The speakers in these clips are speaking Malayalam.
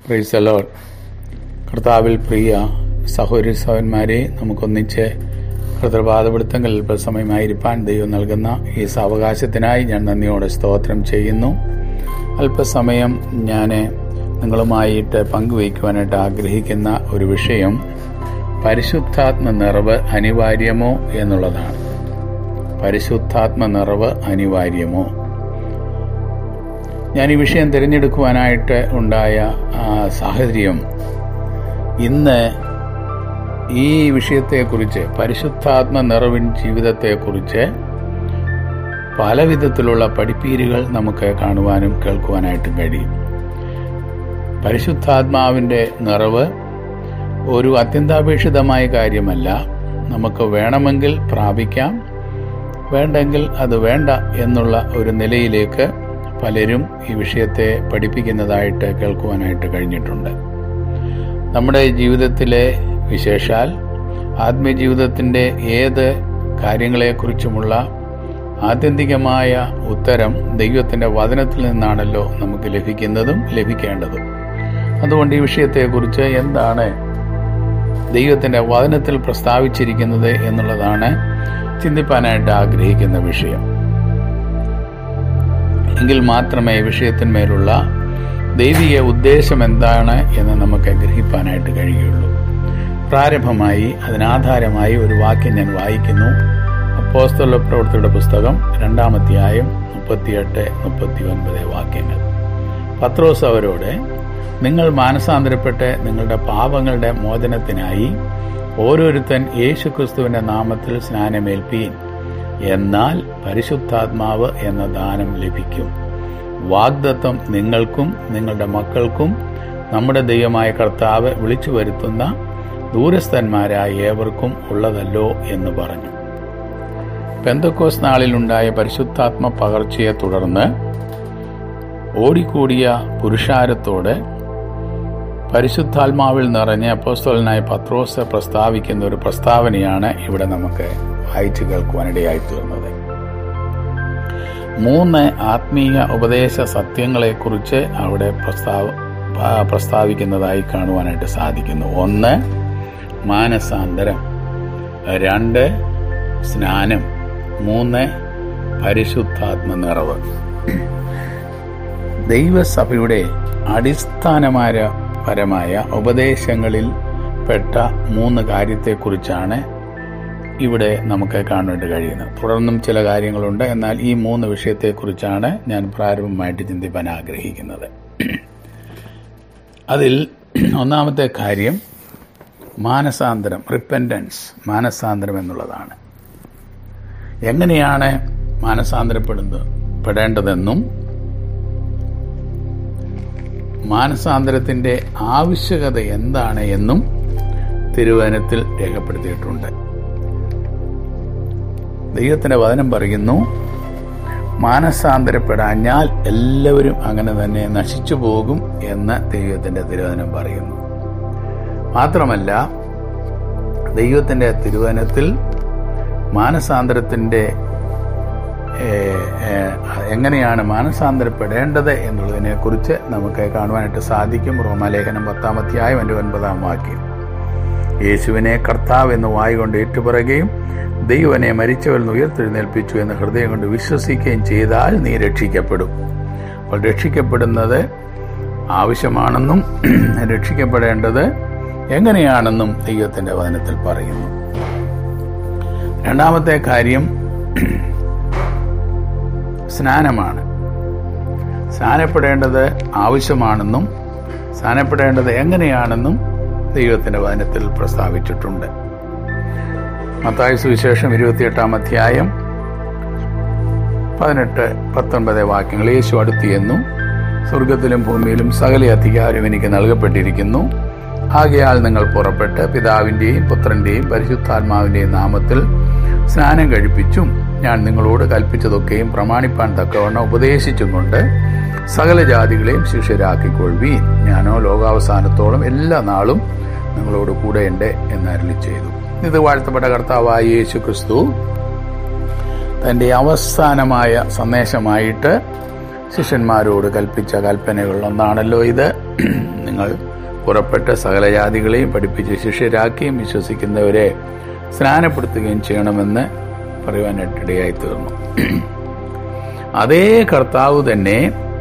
പ്രൈസ് അലോഡ് കർത്താവിൽ പ്രിയ സഹോദരി സഹോദരന്മാരെ നമുക്കൊന്നിച്ച് കർത്തൃപാദപിടുത്തങ്ങൾ അല്പസമയമായിരിക്കാൻ ദൈവം നൽകുന്ന ഈ സാവകാശത്തിനായി ഞാൻ നന്ദിയോടെ സ്തോത്രം ചെയ്യുന്നു അല്പസമയം ഞാൻ നിങ്ങളുമായിട്ട് പങ്കുവയ്ക്കുവാനായിട്ട് ആഗ്രഹിക്കുന്ന ഒരു വിഷയം പരിശുദ്ധാത്മ നിറവ് അനിവാര്യമോ എന്നുള്ളതാണ് പരിശുദ്ധാത്മ നിറവ് അനിവാര്യമോ ഞാൻ ഈ വിഷയം തിരഞ്ഞെടുക്കുവാനായിട്ട് ഉണ്ടായ ആ, സാഹചര്യം ഇന്ന് ഈ വിഷയത്തെക്കുറിച്ച് പരിശുദ്ധാത്മ നിറവിൻ ജീവിതത്തെക്കുറിച്ച് പല വിധത്തിലുള്ള പഠിപ്പീരുകൾ നമുക്ക് കാണുവാനും കേൾക്കുവാനായിട്ടും കഴിയും പരിശുദ്ധാത്മാവിൻ്റെ നിറവ് ഒരു അത്യന്താപേക്ഷിതമായ കാര്യമല്ല നമുക്ക് വേണമെങ്കിൽ പ്രാപിക്കാം വേണ്ടെങ്കിൽ അത് വേണ്ട എന്നുള്ള ഒരു നിലയിലേക്ക് പലരും ഈ വിഷയത്തെ പഠിപ്പിക്കുന്നതായിട്ട് കേൾക്കുവാനായിട്ട് കഴിഞ്ഞിട്ടുണ്ട് നമ്മുടെ ജീവിതത്തിലെ വിശേഷാൽ ആത്മീയജീവിതത്തിൻ്റെ ഏത് കാര്യങ്ങളെക്കുറിച്ചുമുള്ള ആത്യന്തികമായ ഉത്തരം ദൈവത്തിൻ്റെ വചനത്തിൽ നിന്നാണല്ലോ നമുക്ക് ലഭിക്കുന്നതും ലഭിക്കേണ്ടതും അതുകൊണ്ട് ഈ വിഷയത്തെക്കുറിച്ച് എന്താണ് ദൈവത്തിൻ്റെ വചനത്തിൽ പ്രസ്താവിച്ചിരിക്കുന്നത് എന്നുള്ളതാണ് ചിന്തിപ്പാനായിട്ട് ആഗ്രഹിക്കുന്ന വിഷയം എങ്കിൽ മാത്രമേ ഈ വിഷയത്തിന്മേലുള്ള ദൈവിക ഉദ്ദേശം എന്താണ് എന്ന് നമുക്ക് ഗ്രഹിപ്പാനായിട്ട് കഴിയുള്ളൂ പ്രാരംഭമായി അതിനാധാരമായി ഒരു വാക്യം ഞാൻ വായിക്കുന്നു അപ്പോസ്തല പ്രവൃത്തിയുടെ പുസ്തകം രണ്ടാമധ്യായം മുപ്പത്തിയെട്ട് മുപ്പത്തി ഒൻപത് വാക്യങ്ങൾ പത്രോസ് അവരോട് നിങ്ങൾ മാനസാന്തരപ്പെട്ട് നിങ്ങളുടെ പാപങ്ങളുടെ മോചനത്തിനായി ഓരോരുത്തൻ യേശുക്രിസ്തുവിന്റെ നാമത്തിൽ സ്നാനമേൽപ്പീൻ എന്നാൽ പരിശുദ്ധാത്മാവ് എന്ന ദാനം ലഭിക്കും വാഗ്ദത്വം നിങ്ങൾക്കും നിങ്ങളുടെ മക്കൾക്കും നമ്മുടെ ദൈവമായ കർത്താവ് വിളിച്ചു വരുത്തുന്ന ദൂരസ്ഥന്മാരായ ഏവർക്കും ഉള്ളതല്ലോ എന്ന് പറഞ്ഞു പെന്തക്കോസ് നാളിലുണ്ടായ പരിശുദ്ധാത്മ പകർച്ചയെ തുടർന്ന് ഓടിക്കൂടിയ പുരുഷാരത്തോട് പരിശുദ്ധാത്മാവിൽ നിറഞ്ഞ അപ്പോസ്തലനായ പത്രോസ് പ്രസ്താവിക്കുന്ന ഒരു പ്രസ്താവനയാണ് ഇവിടെ നമുക്ക് വായിച്ചു കേൾക്കുവാനിടയായി തീർന്നത് മൂന്ന് ആത്മീയ ഉപദേശ സത്യങ്ങളെക്കുറിച്ച് അവിടെ പ്രസ്താവ ആ, പ്രസ്താവിക്കുന്നതായി കാണുവാനായിട്ട് സാധിക്കുന്നു ഒന്ന് മാനസാന്തരം രണ്ട് സ്നാനം മൂന്ന് പരിശുദ്ധാത്മ നിറവ് ദൈവസഭയുടെ അടിസ്ഥാനമായ പരമായ ഉപദേശങ്ങളിൽ പെട്ട മൂന്ന് കാര്യത്തെക്കുറിച്ചാണ് ഇവിടെ നമുക്ക് കാണാനായിട്ട് കഴിയുന്നത് തുടർന്നും ചില കാര്യങ്ങളുണ്ട് എന്നാൽ ഈ മൂന്ന് വിഷയത്തെക്കുറിച്ചാണ് ഞാൻ പ്രാരംഭമായിട്ട് ചിന്തിപ്പാൻ ആഗ്രഹിക്കുന്നത് അതിൽ ഒന്നാമത്തെ കാര്യം മാനസാന്തരം റിപ്പൻഡൻസ് മാനസാന്തരം എന്നുള്ളതാണ് എങ്ങനെയാണ് മാനസാന്തരപ്പെടുന്നത് പെടേണ്ടതെന്നും മാനസാന്തരത്തിന്റെ ആവശ്യകത എന്താണ് എന്നും തിരുവനത്തിൽ രേഖപ്പെടുത്തിയിട്ടുണ്ട് ദൈവത്തിന്റെ വചനം പറയുന്നു മാനസാന്തരപ്പെടാഞ്ഞാൽ എല്ലാവരും അങ്ങനെ തന്നെ നശിച്ചു പോകും എന്ന് ദൈവത്തിന്റെ തിരുവചനം പറയുന്നു മാത്രമല്ല ദൈവത്തിന്റെ തിരുവചനത്തിൽ മാനസാന്തരത്തിന്റെ ഏഹ്, ഏഹ്, എങ്ങനെയാണ് മാനസാന്തരപ്പെടേണ്ടത് എന്നുള്ളതിനെ കുറിച്ച് നമുക്ക് കാണുവാനായിട്ട് സാധിക്കും റോമാലേഖനം പത്താം അധ്യായം എൻ്റെ ഒൻപതാം വാക്യം യേശുവിനെ കർത്താവ് എന്ന് വായി കൊണ്ട് ഏറ്റുപറയുകയും ദൈവനെ മരിച്ചവരിൽ നിന്ന് ഉയർത്തെഴുന്നേൽപ്പിച്ചു എന്ന് ഹൃദയം കൊണ്ട് വിശ്വസിക്കുകയും ചെയ്താൽ നീ രക്ഷിക്കപ്പെടും അപ്പോൾ രക്ഷിക്കപ്പെടുന്നത് ആവശ്യമാണെന്നും രക്ഷിക്കപ്പെടേണ്ടത് എങ്ങനെയാണെന്നും ദൈവത്തിന്റെ വചനത്തിൽ പറയുന്നു രണ്ടാമത്തെ കാര്യം സ്നാനമാണ് സ്നാനപ്പെടേണ്ടത് ആവശ്യമാണെന്നും സ്നാനപ്പെടേണ്ടത് എങ്ങനെയാണെന്നും ദൈവത്തിന്റെ വചനത്തിൽ പ്രസ്താവിച്ചിട്ടുണ്ട് മത്തായ സുവിശേഷം ഇരുപത്തിയെട്ടാം അധ്യായം പതിനെട്ട് പത്തൊൻപത് വാക്യങ്ങൾ യേശു അടുത്തിയെന്നു സ്വർഗത്തിലും ഭൂമിയിലും സകല അധികാരം എനിക്ക് നൽകപ്പെട്ടിരിക്കുന്നു ആകയാൽ നിങ്ങൾ പുറപ്പെട്ട് പിതാവിന്റെയും പുത്രന്റെയും പരിശുദ്ധാത്മാവിന്റെയും നാമത്തിൽ സ്നാനം കഴിപ്പിച്ചും ഞാൻ നിങ്ങളോട് കൽപ്പിച്ചതൊക്കെയും പ്രമാണിപ്പാൻ തക്കവണ്ണം ഉപദേശിച്ചും കൊണ്ട് സകല ജാതികളെയും ശിഷ്യരാക്കിക്കൊള്ളുവീൻ ഞാനോ ലോകാവസാനത്തോളം എല്ലാ നാളും നിങ്ങളോട് കൂടെയുണ്ട് എന്ന് അരുളി ചെയ്തു ഇത് വാഴ്ത്തപ്പെട്ട കർത്താവായ യേശു ക്രിസ്തു തന്റെ അവസാനമായ സന്ദേശമായിട്ട് ശിഷ്യന്മാരോട് കൽപ്പിച്ച കൽപ്പനകളിലൊന്നാണല്ലോ ഇത് നിങ്ങൾ പുറപ്പെട്ട സകല ജാതികളെയും പഠിപ്പിച്ച് ശിഷ്യരാക്കുകയും വിശ്വസിക്കുന്നവരെ സ്നാനപ്പെടുത്തുകയും ചെയ്യണമെന്ന് പറയുവാനായിട്ടിടയായി തീർന്നു അതേ കർത്താവ് തന്നെ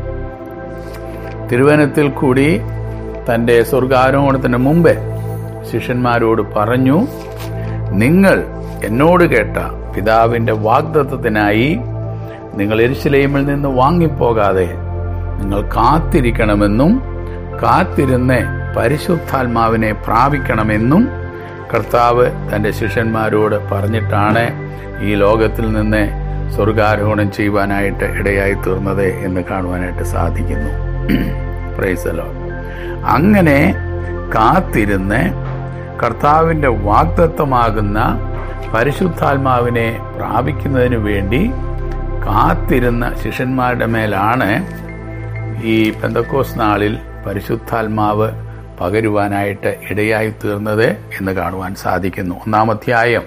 തിരുവനത്തിൽ കൂടി തന്റെ സ്വർഗാരോഹണത്തിന് മുമ്പേ ശിഷ്യന്മാരോട് പറഞ്ഞു നിങ്ങൾ എന്നോട് കേട്ട പിതാവിന്റെ വാഗ്ദത്തത്തിനായി നിങ്ങൾ എരിശിലയിമിൽ നിന്ന് വാങ്ങിപ്പോകാതെ നിങ്ങൾ കാത്തിരിക്കണമെന്നും കാത്തിരുന്ന് പരിശുദ്ധാത്മാവിനെ പ്രാപിക്കണമെന്നും കർത്താവ് തന്റെ ശിഷ്യന്മാരോട് പറഞ്ഞിട്ടാണ് ഈ ലോകത്തിൽ നിന്ന് സ്വർഗാരോഹണം ചെയ്യുവാനായിട്ട് ഇടയായി തീർന്നത് എന്ന് കാണുവാനായിട്ട് സാധിക്കുന്നു പ്രൈസലോ അങ്ങനെ കാത്തിരുന്ന് കർത്താവിന്റെ വാഗ്ദത്വമാകുന്ന പരിശുദ്ധാത്മാവിനെ പ്രാപിക്കുന്നതിന് വേണ്ടി കാത്തിരുന്ന ശിഷ്യന്മാരുടെ മേലാണ് ഈ പെന്തക്കോസ് നാളിൽ പരിശുദ്ധാത്മാവ് പകരുവാനായിട്ട് ഇടയായി തീർന്നത് എന്ന് കാണുവാൻ സാധിക്കുന്നു ഒന്നാം അധ്യായം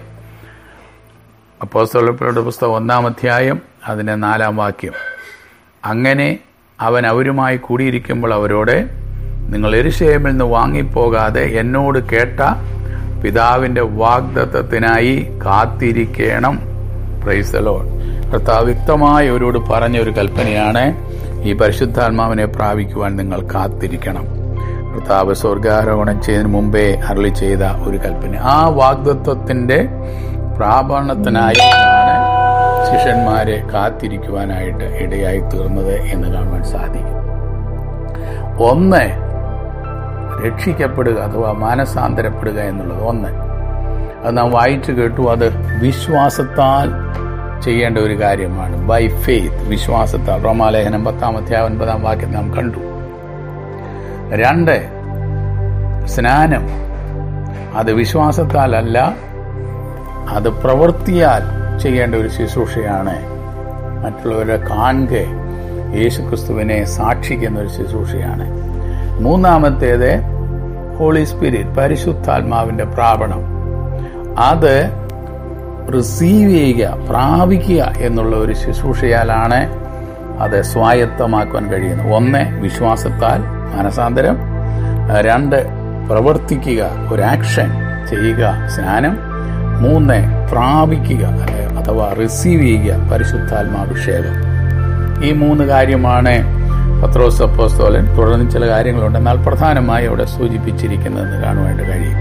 അപ്പോസ്തലരുടെ പുസ്തകം ഒന്നാം അധ്യായം അതിന്റെ നാലാം വാക്യം അങ്ങനെ അവൻ അവരുമായി കൂടിയിരിക്കുമ്പോൾ അവരോട് നിങ്ങൾ എരുശേമിൽ നിന്ന് വാങ്ങിപ്പോകാതെ എന്നോട് കേട്ട പിതാവിന്റെ വാഗ്ദത്തത്തിനായി കാത്തിരിക്കണം പ്രൈസലോ കർത്താവ് വ്യക്തമായി അവരോട് പറഞ്ഞ ഒരു കൽപ്പനയാണ് ഈ പരിശുദ്ധാത്മാവിനെ പ്രാപിക്കുവാൻ നിങ്ങൾ കാത്തിരിക്കണം കർത്താവ് സ്വർഗാരോഹണം ചെയ്യുന്നതിന് മുമ്പേ അരളി ചെയ്ത ഒരു കൽപ്പന ആ വാഗ്ദത്വത്തിന്റെ പ്രാപണത്തിനായി ശിഷ്യന്മാരെ കാത്തിരിക്കുവാനായിട്ട് ഇടയായി തീർന്നത് എന്ന് കാണുവാൻ സാധിക്കും ഒന്ന് രക്ഷിക്കപ്പെടുക അഥവാ മാനസാന്തരപ്പെടുക എന്നുള്ളത് ഒന്ന് അത് നാം വായിച്ചു കേട്ടു അത് വിശ്വാസത്താൽ ചെയ്യേണ്ട ഒരു കാര്യമാണ് ബൈ ഫെയ്ത്ത് വിശ്വാസത്താൽ റോമാലേഖനം പത്താമത്തെ ഒൻപതാം വാക്യം നാം കണ്ടു രണ്ട് സ്നാനം അത് വിശ്വാസത്താലല്ല അത് പ്രവൃത്തിയാൽ ചെയ്യേണ്ട ഒരു ശുശ്രൂഷയാണ് മറ്റുള്ളവരെ കാണുക യേശുക്രിസ്തുവിനെ സാക്ഷിക്കുന്ന ഒരു ശുശ്രൂഷയാണ് മൂന്നാമത്തേത് ഹോളി സ്പിരിറ്റ് പരിശുദ്ധാത്മാവിന്റെ പ്രാപണം അത് റിസീവ് ചെയ്യുക പ്രാപിക്കുക എന്നുള്ള ഒരു ശുശ്രൂഷയാലാണ് അത് സ്വായത്തമാക്കുവാൻ കഴിയുന്നത് ഒന്ന് വിശ്വാസത്താൽ മനസാന്തരം രണ്ട് പ്രവർത്തിക്കുക ഒരു ആക്ഷൻ ചെയ്യുക സ്നാനം മൂന്ന് പ്രാപിക്കുക അഥവാ റിസീവ് ചെയ്യുക പരിശുദ്ധാത്മാഭിഷേകം ഈ മൂന്ന് കാര്യമാണ് പത്രോസ് അപ്പോസ്തോലൻ തുടർന്ന് ചില കാര്യങ്ങളുണ്ട് എന്നാൽ പ്രധാനമായി അവിടെ സൂചിപ്പിച്ചിരിക്കുന്നതെന്ന് കാണുവാനായിട്ട് കഴിയും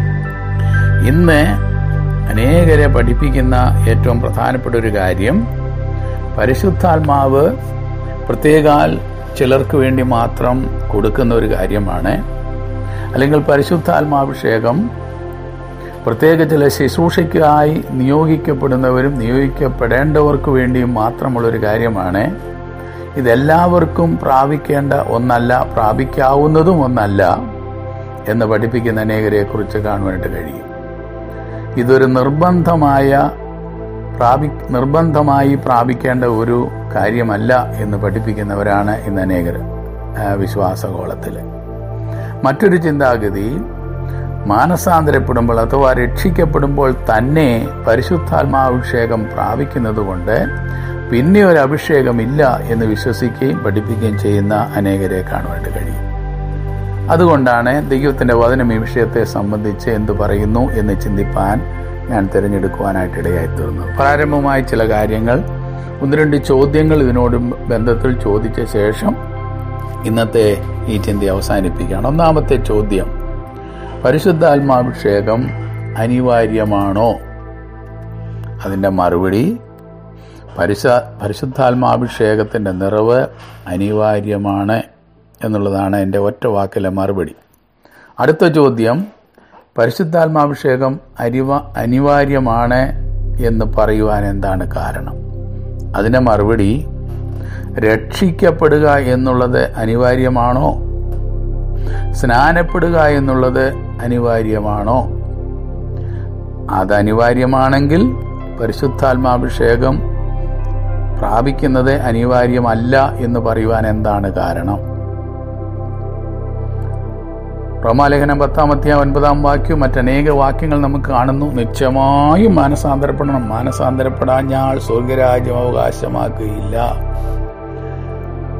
ഇന്ന് അനേകരെ പഠിപ്പിക്കുന്ന ഏറ്റവും പ്രധാനപ്പെട്ട ഒരു കാര്യം പരിശുദ്ധാത്മാവ് പ്രത്യേകാൽ ചിലർക്ക് വേണ്ടി മാത്രം കൊടുക്കുന്ന ഒരു കാര്യമാണ് അല്ലെങ്കിൽ പരിശുദ്ധാത്മാഭിഷേകം പ്രത്യേക ചില ശുശ്രൂഷയ്ക്കായി നിയോഗിക്കപ്പെടുന്നവരും നിയോഗിക്കപ്പെടേണ്ടവർക്ക് വേണ്ടിയും മാത്രമുള്ളൊരു കാര്യമാണ് ഇതെല്ലാവർക്കും പ്രാപിക്കേണ്ട ഒന്നല്ല പ്രാപിക്കാവുന്നതും ഒന്നല്ല എന്ന് പഠിപ്പിക്കുന്ന അനേകരെ കുറിച്ച് കാണുവാനായിട്ട് കഴിയും ഇതൊരു നിർബന്ധമായ പ്രാപി നിർബന്ധമായി പ്രാപിക്കേണ്ട ഒരു കാര്യമല്ല എന്ന് പഠിപ്പിക്കുന്നവരാണ് ഇന്ന് അനേകർ വിശ്വാസകോളത്തിൽ മറ്റൊരു ചിന്താഗതി മാനസാന്തരപ്പെടുമ്പോൾ അഥവാ രക്ഷിക്കപ്പെടുമ്പോൾ തന്നെ പരിശുദ്ധാത്മാഭിഷേകം പ്രാപിക്കുന്നതുകൊണ്ട് പിന്നെ ഒരു അഭിഷേകമില്ല എന്ന് വിശ്വസിക്കുകയും പഠിപ്പിക്കുകയും ചെയ്യുന്ന അനേകരെ കാണുവാനായിട്ട് കഴിയും അതുകൊണ്ടാണ് ദൈവത്തിന്റെ വചനം ഈ വിഷയത്തെ സംബന്ധിച്ച് എന്തു പറയുന്നു എന്ന് ചിന്തിപ്പാൻ ഞാൻ തിരഞ്ഞെടുക്കുവാനായിട്ട് ഇടയായി തീർന്നു പ്രാരംഭമായ ചില കാര്യങ്ങൾ ഒന്ന് രണ്ട് ചോദ്യങ്ങൾ ഇതിനോട് ബന്ധത്തിൽ ചോദിച്ച ശേഷം ഇന്നത്തെ ഈ ചിന്ത അവസാനിപ്പിക്കുകയാണ് ഒന്നാമത്തെ ചോദ്യം പരിശുദ്ധാത്മാഭിഷേകം അനിവാര്യമാണോ അതിന്റെ മറുപടി പരിശ പരിശുദ്ധാത്മാഭിഷേകത്തിന്റെ നിറവ് അനിവാര്യമാണ് എന്നുള്ളതാണ് എൻ്റെ ഒറ്റ വാക്കിലെ മറുപടി അടുത്ത ചോദ്യം പരിശുദ്ധാത്മാഭിഷേകം അരിവ അനിവാര്യമാണ് എന്ന് പറയുവാൻ എന്താണ് കാരണം അതിന്റെ മറുപടി രക്ഷിക്കപ്പെടുക എന്നുള്ളത് അനിവാര്യമാണോ സ്നാനപ്പെടുക എന്നുള്ളത് അനിവാര്യമാണോ അത് അനിവാര്യമാണെങ്കിൽ പരിശുദ്ധാത്മാഭിഷേകം പ്രാപിക്കുന്നത് അനിവാര്യമല്ല എന്ന് പറയുവാൻ എന്താണ് കാരണം റോമാലേഖനം പത്താമത്തെ ഒൻപതാം വാക്യം മറ്റനേക വാക്യങ്ങൾ നമുക്ക് കാണുന്നു നിശ്ചയമായും മാനസാന്തരപ്പെടണം മാനസാന്തരപ്പെടാൻ ഞാൻ സ്വർഗരാജ്യം അവകാശമാക്കുകയില്ല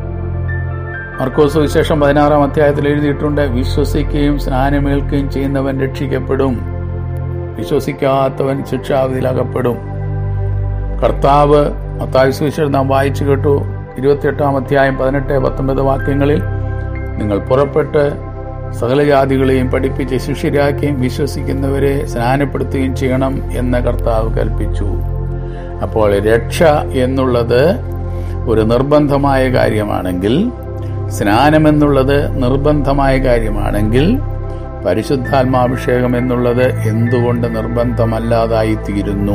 മർക്കോസ് വിശേഷം പതിനാറാം അധ്യായത്തിൽ എഴുതിയിട്ടുണ്ട് വിശ്വസിക്കുകയും സ്നാനമേൽക്കുകയും ചെയ്യുന്നവൻ രക്ഷിക്കപ്പെടും വിശ്വസിക്കാത്തവൻ ശിക്ഷാവിധിയിലകപ്പെടും കർത്താവ് മത്തായി സുവിശേഷം നാം വായിച്ചു കേട്ടു ഇരുപത്തിയെട്ടാം അധ്യായം പതിനെട്ട് പത്തൊമ്പത് വാക്യങ്ങളിൽ നിങ്ങൾ പുറപ്പെട്ട് സകല ജാതികളെയും പഠിപ്പിച്ച് ശിഷ്യരാക്കുകയും വിശ്വസിക്കുന്നവരെ സ്നാനപ്പെടുത്തുകയും ചെയ്യണം എന്ന് കർത്താവ് കൽപ്പിച്ചു അപ്പോൾ രക്ഷ എന്നുള്ളത് ഒരു നിർബന്ധമായ കാര്യമാണെങ്കിൽ സ്നാനം എന്നുള്ളത് നിർബന്ധമായ കാര്യമാണെങ്കിൽ പരിശുദ്ധാത്മാഭിഷേകം എന്നുള്ളത് എന്തുകൊണ്ട് നിർബന്ധമല്ലാതായി തീരുന്നു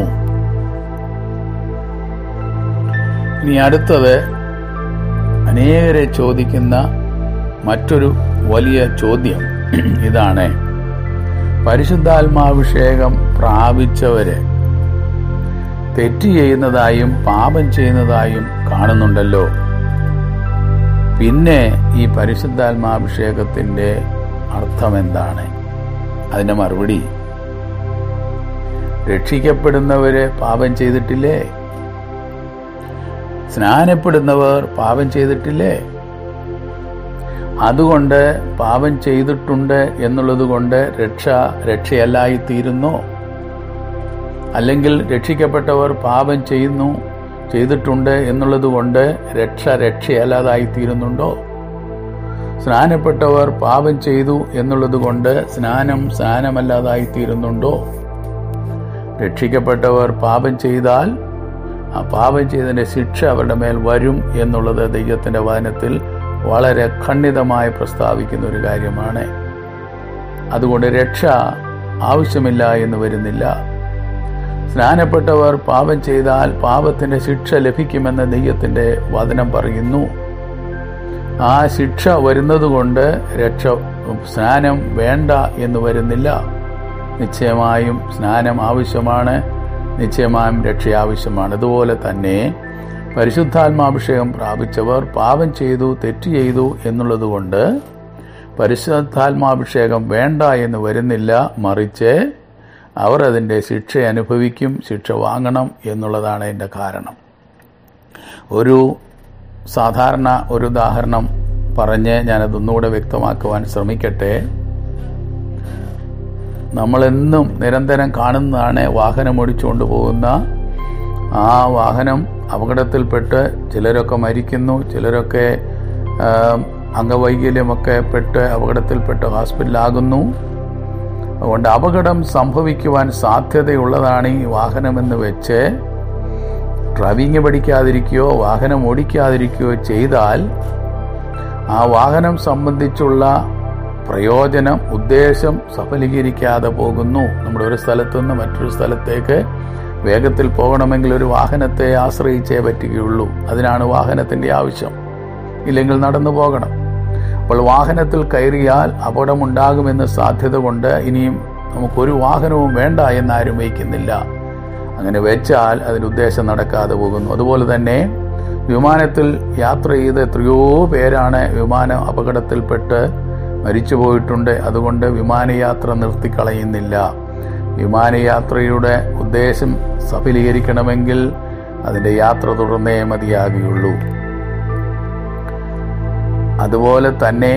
ഇനി അടുത്തത് അനേകരെ ചോദിക്കുന്ന മറ്റൊരു വലിയ ചോദ്യം ഇതാണ് പരിശുദ്ധാത്മാഭിഷേകം പ്രാപിച്ചവര് തെറ്റ് ചെയ്യുന്നതായും പാപം ചെയ്യുന്നതായും കാണുന്നുണ്ടല്ലോ പിന്നെ ഈ പരിശുദ്ധാത്മാഭിഷേകത്തിന്റെ അർത്ഥം എന്താണ് അതിന്റെ മറുപടി രക്ഷിക്കപ്പെടുന്നവര് പാപം ചെയ്തിട്ടില്ലേ സ്നാനപ്പെടുന്നവർ പാപം ചെയ്തിട്ടില്ലേ അതുകൊണ്ട് പാപം ചെയ്തിട്ടുണ്ട് എന്നുള്ളത് കൊണ്ട് രക്ഷ രക്ഷയല്ലായി തീരുന്നു അല്ലെങ്കിൽ രക്ഷിക്കപ്പെട്ടവർ പാപം ചെയ്യുന്നു ചെയ്തിട്ടുണ്ട് എന്നുള്ളത് കൊണ്ട് രക്ഷ രക്ഷയല്ലാതായി തീരുന്നുണ്ടോ സ്നാനപ്പെട്ടവർ പാപം ചെയ്തു എന്നുള്ളത് കൊണ്ട് സ്നാനം സ്നാനമല്ലാതായി തീരുന്നുണ്ടോ രക്ഷിക്കപ്പെട്ടവർ പാപം ചെയ്താൽ ആ പാപം ചെയ്തതിന്റെ ശിക്ഷ അവരുടെ മേൽ വരും എന്നുള്ളത് ദൈവത്തിന്റെ വചനത്തിൽ വളരെ ഖണ്ഡിതമായി പ്രസ്താവിക്കുന്ന ഒരു കാര്യമാണ് അതുകൊണ്ട് രക്ഷ ആവശ്യമില്ല എന്ന് വരുന്നില്ല സ്നാനപ്പെട്ടവർ പാപം ചെയ്താൽ പാപത്തിന്റെ ശിക്ഷ ലഭിക്കുമെന്ന് ദൈവത്തിന്റെ വചനം പറയുന്നു ആ ശിക്ഷ വരുന്നതുകൊണ്ട് രക്ഷ സ്നാനം വേണ്ട എന്ന് വരുന്നില്ല നിശ്ചയമായും സ്നാനം ആവശ്യമാണ് നിശ്ചയമായും രക്ഷ ആവശ്യമാണ് അതുപോലെ തന്നെ പരിശുദ്ധാത്മാഭിഷേകം പ്രാപിച്ചവർ പാപം ചെയ്തു തെറ്റ് ചെയ്തു എന്നുള്ളതുകൊണ്ട് പരിശുദ്ധാത്മാഭിഷേകം വേണ്ട എന്ന് വരുന്നില്ല മറിച്ച് അവർ അതിൻ്റെ ശിക്ഷ അനുഭവിക്കും ശിക്ഷ വാങ്ങണം എന്നുള്ളതാണ് അതിൻ്റെ കാരണം ഒരു സാധാരണ ഒരു ഉദാഹരണം പറഞ്ഞ് ഞാനതൊന്നുകൂടെ വ്യക്തമാക്കുവാൻ ശ്രമിക്കട്ടെ നമ്മളെന്നും നിരന്തരം കാണുന്നതാണ് വാഹനം ഓടിച്ചുകൊണ്ട് പോകുന്ന ആ വാഹനം അപകടത്തിൽപ്പെട്ട് ചിലരൊക്കെ മരിക്കുന്നു ചിലരൊക്കെ അംഗവൈകല്യമൊക്കെ പെട്ട് അപകടത്തിൽപ്പെട്ട് ഹോസ്പിറ്റലാകുന്നു അതുകൊണ്ട് അപകടം സംഭവിക്കുവാൻ സാധ്യതയുള്ളതാണ് ഈ വാഹനമെന്ന് വെച്ച് ഡ്രൈവിംഗ് പഠിക്കാതിരിക്കുകയോ വാഹനം ഓടിക്കാതിരിക്കുകയോ ചെയ്താൽ ആ വാഹനം സംബന്ധിച്ചുള്ള പ്രയോജനം ഉദ്ദേശം സഫലീകരിക്കാതെ പോകുന്നു നമ്മുടെ ഒരു സ്ഥലത്തു നിന്ന് മറ്റൊരു സ്ഥലത്തേക്ക് വേഗത്തിൽ പോകണമെങ്കിൽ ഒരു വാഹനത്തെ ആശ്രയിച്ചേ പറ്റുകയുള്ളൂ അതിനാണ് വാഹനത്തിന്റെ ആവശ്യം ഇല്ലെങ്കിൽ നടന്നു പോകണം അപ്പോൾ വാഹനത്തിൽ കയറിയാൽ അപകടമുണ്ടാകുമെന്ന് സാധ്യത കൊണ്ട് ഇനിയും നമുക്കൊരു വാഹനവും വേണ്ട എന്നാരും വയ്ക്കുന്നില്ല അങ്ങനെ വെച്ചാൽ അതിന്റെ ഉദ്ദേശം നടക്കാതെ പോകുന്നു അതുപോലെ തന്നെ വിമാനത്തിൽ യാത്ര ചെയ്ത് എത്രയോ പേരാണ് വിമാന അപകടത്തിൽപ്പെട്ട് മരിച്ചുപോയിട്ടുണ്ട് അതുകൊണ്ട് വിമാനയാത്ര നിർത്തിക്കളയുന്നില്ല വിമാനയാത്രയുടെ ഉദ്ദേശം സഫലീകരിക്കണമെങ്കിൽ അതിന്റെ യാത്ര തുടർന്നേ മതിയാകുകയുള്ളൂ അതുപോലെ തന്നെ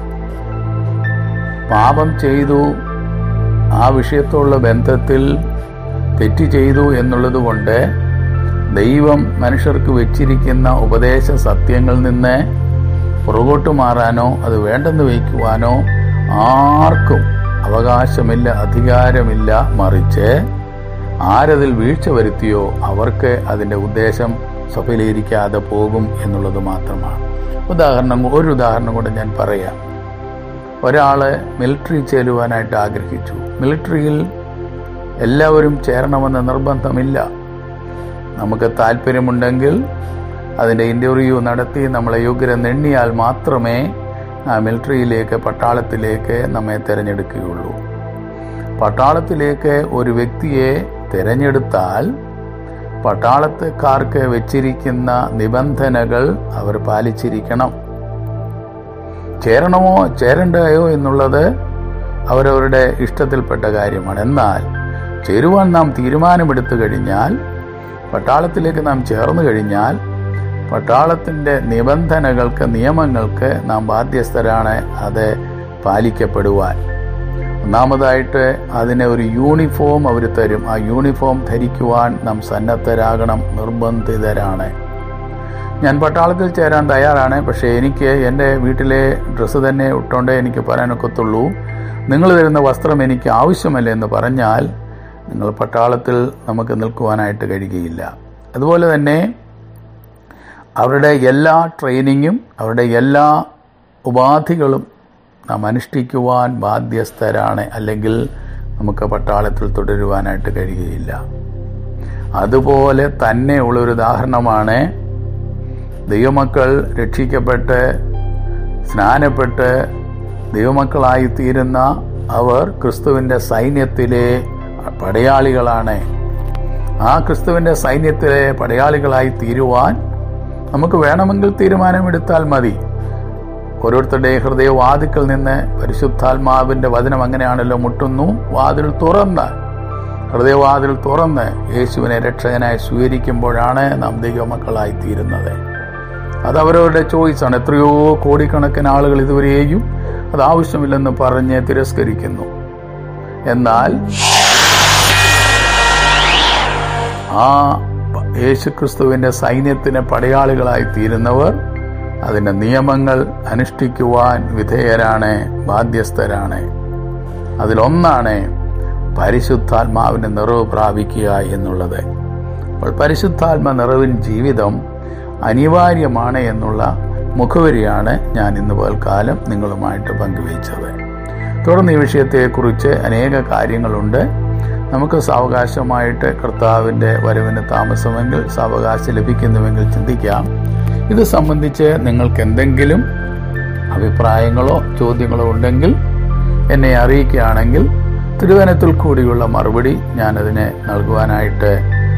പാപം ചെയ്തു ആ വിഷയത്തോടുള്ള ബന്ധത്തിൽ തെറ്റ് ചെയ്തു എന്നുള്ളത് കൊണ്ട് ദൈവം മനുഷ്യർക്ക് വെച്ചിരിക്കുന്ന ഉപദേശ സത്യങ്ങളിൽ നിന്ന് പുറകോട്ട് മാറാനോ അത് വേണ്ടെന്ന് വയ്ക്കുവാനോ ആർക്കും അവകാശമില്ല അധികാരമില്ല മറിച്ച് ആരതിൽ വീഴ്ച വരുത്തിയോ അവർക്ക് അതിന്റെ ഉദ്ദേശം സഫലീകരിക്കാതെ പോകും എന്നുള്ളത് മാത്രമാണ് ഉദാഹരണം ഒരു ഉദാഹരണം കൂടെ ഞാൻ പറയാം ഒരാള് മിലിറ്ററി ചേരുവാനായിട്ട് ആഗ്രഹിച്ചു മിലിറ്ററിയിൽ എല്ലാവരും ചേരണമെന്ന നിർബന്ധമില്ല നമുക്ക് താല്പര്യമുണ്ടെങ്കിൽ അതിൻ്റെ ഇൻ്റർവ്യൂ നടത്തി നമ്മളെ യോഗ്യരെന്നെണ്ണിയാൽ മാത്രമേ ആ മിലിറ്ററിയിലേക്ക് പട്ടാളത്തിലേക്ക് നമ്മെ തിരഞ്ഞെടുക്കുകയുള്ളൂ പട്ടാളത്തിലേക്ക് ഒരു വ്യക്തിയെ തിരഞ്ഞെടുത്താൽ പട്ടാളത്തുകാർക്ക് വെച്ചിരിക്കുന്ന നിബന്ധനകൾ അവർ പാലിച്ചിരിക്കണം ചേരണമോ ചേരണ്ടയോ എന്നുള്ളത് അവരവരുടെ ഇഷ്ടത്തിൽപ്പെട്ട കാര്യമാണ് എന്നാൽ ചേരുവാൻ നാം തീരുമാനമെടുത്തു കഴിഞ്ഞാൽ പട്ടാളത്തിലേക്ക് നാം ചേർന്നു കഴിഞ്ഞാൽ പട്ടാളത്തിൻ്റെ നിബന്ധനകൾക്ക് നിയമങ്ങൾക്ക് നാം ബാധ്യസ്ഥരാണ് അത് പാലിക്കപ്പെടുവാൻ ഒന്നാമതായിട്ട് അതിന് ഒരു യൂണിഫോം അവർ തരും ആ യൂണിഫോം ധരിക്കുവാൻ നാം സന്നദ്ധരാകണം നിർബന്ധിതരാണ് ഞാൻ പട്ടാളത്തിൽ ചേരാൻ തയ്യാറാണ് പക്ഷേ എനിക്ക് എൻ്റെ വീട്ടിലെ ഡ്രസ്സ് തന്നെ ഇട്ടുകൊണ്ടേ എനിക്ക് പറയാനൊക്കത്തുള്ളൂ നിങ്ങൾ തരുന്ന വസ്ത്രം എനിക്ക് ആവശ്യമല്ല എന്ന് പറഞ്ഞാൽ നിങ്ങൾ പട്ടാളത്തിൽ നമുക്ക് നിൽക്കുവാനായിട്ട് കഴിയുകയില്ല അതുപോലെ തന്നെ അവരുടെ എല്ലാ ട്രെയിനിങ്ങും അവരുടെ എല്ലാ ഉപാധികളും നാം അനുഷ്ഠിക്കുവാൻ ബാധ്യസ്ഥരാണ് അല്ലെങ്കിൽ നമുക്ക് പട്ടാളത്തിൽ തുടരുവാനായിട്ട് കഴിയുകയില്ല അതുപോലെ തന്നെ ഉള്ളൊരു ഉദാഹരണമാണ് ദൈവമക്കൾ രക്ഷിക്കപ്പെട്ട് സ്നാനപ്പെട്ട് ദൈവമക്കളായി തീരുന്ന അവർ ക്രിസ്തുവിൻ്റെ സൈന്യത്തിലെ പടയാളികളാണ് ആ ക്രിസ്തുവിൻ്റെ സൈന്യത്തിലെ പടയാളികളായി തീരുവാൻ നമുക്ക് വേണമെങ്കിൽ തീരുമാനമെടുത്താൽ മതി ഓരോരുത്തരുടെ ഹൃദയവാതിക്കൽ നിന്ന് പരിശുദ്ധാത്മാവിന്റെ വചനം അങ്ങനെയാണല്ലോ മുട്ടുന്നു വാതിൽ തുറന്ന് ഹൃദയവാതിൽ തുറന്ന് യേശുവിനെ രക്ഷകനായി സ്വീകരിക്കുമ്പോഴാണ് നാം ദൈവമക്കളായി തീരുന്നത് അത് അവരവരുടെ ചോയ്സാണ് എത്രയോ കോടിക്കണക്കിന് ആളുകൾ ഇതുവരെയും അത് ആവശ്യമില്ലെന്ന് പറഞ്ഞ് തിരസ്കരിക്കുന്നു എന്നാൽ ആ യേശുക്രിസ്തുവിന്റെ സൈന്യത്തിന് പടയാളികളായി തീരുന്നവർ അതിന്റെ നിയമങ്ങൾ അനുഷ്ഠിക്കുവാൻ വിധേയരാണ് ബാധ്യസ്ഥരാണ് അതിലൊന്നാണ് പരിശുദ്ധാത്മാവിന് നിറവ് പ്രാപിക്കുക എന്നുള്ളത് അപ്പോൾ പരിശുദ്ധാത്മ നിറവിൻ ജീവിതം അനിവാര്യമാണ് എന്നുള്ള മുഖവരിയാണ് ഞാൻ ഇന്ന് പോൽക്കാലം നിങ്ങളുമായിട്ട് പങ്കുവച്ചത് തുടർന്ന് ഈ വിഷയത്തെക്കുറിച്ച് അനേക കാര്യങ്ങളുണ്ട് നമുക്ക് സാവകാശമായിട്ട് കർത്താവിൻ്റെ വരവിന് താമസമെങ്കിൽ സാവകാശം ലഭിക്കുന്നുവെങ്കിൽ ചിന്തിക്കാം ഇത് സംബന്ധിച്ച് നിങ്ങൾക്ക് എന്തെങ്കിലും അഭിപ്രായങ്ങളോ ചോദ്യങ്ങളോ ഉണ്ടെങ്കിൽ എന്നെ അറിയിക്കുകയാണെങ്കിൽ തിരുവനത്തിൽ കൂടിയുള്ള മറുപടി ഞാനതിനെ നൽകുവാനായിട്ട്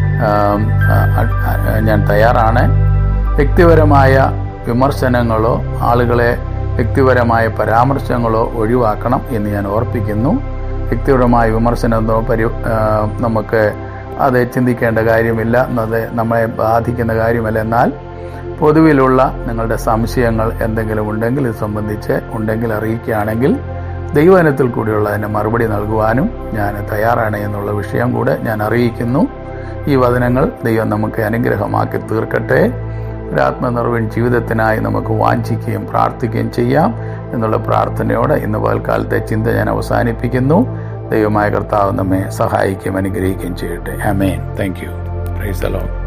ഞാൻ തയ്യാറാണ് വ്യക്തിപരമായ വിമർശനങ്ങളോ ആളുകളെ വ്യക്തിപരമായ പരാമർശങ്ങളോ ഒഴിവാക്കണം എന്ന് ഞാൻ ഓർപ്പിക്കുന്നു വ്യക്തിപരമായ വിമർശനമോ പരി നമുക്ക് അത് ചിന്തിക്കേണ്ട കാര്യമില്ല അത് നമ്മളെ ബാധിക്കുന്ന കാര്യമല്ല എന്നാൽ പൊതുവിലുള്ള നിങ്ങളുടെ സംശയങ്ങൾ എന്തെങ്കിലും ഉണ്ടെങ്കിൽ ഇത് സംബന്ധിച്ച് ഉണ്ടെങ്കിൽ അറിയിക്കുകയാണെങ്കിൽ ദൈവനത്തിൽ കൂടിയുള്ള അതിന് മറുപടി നൽകുവാനും ഞാൻ തയ്യാറാണ് എന്നുള്ള വിഷയം കൂടെ ഞാൻ അറിയിക്കുന്നു ഈ വചനങ്ങൾ ദൈവം നമുക്ക് അനുഗ്രഹമാക്കി തീർക്കട്ടെ ഒരാത്മനിർവൻ ജീവിതത്തിനായി നമുക്ക് വാഞ്ചിക്കുകയും പ്രാർത്ഥിക്കുകയും ചെയ്യാം എന്നുള്ള പ്രാർത്ഥനയോടെ ഇന്ന് പകൽക്കാലത്തെ ചിന്ത ഞാൻ അവസാനിപ്പിക്കുന്നു ദൈവമായ കർത്താവ് നമ്മെ സഹായിക്കുകയും അനുഗ്രഹിക്കുകയും ചെയ്യട്ടെ amen thank you praise alone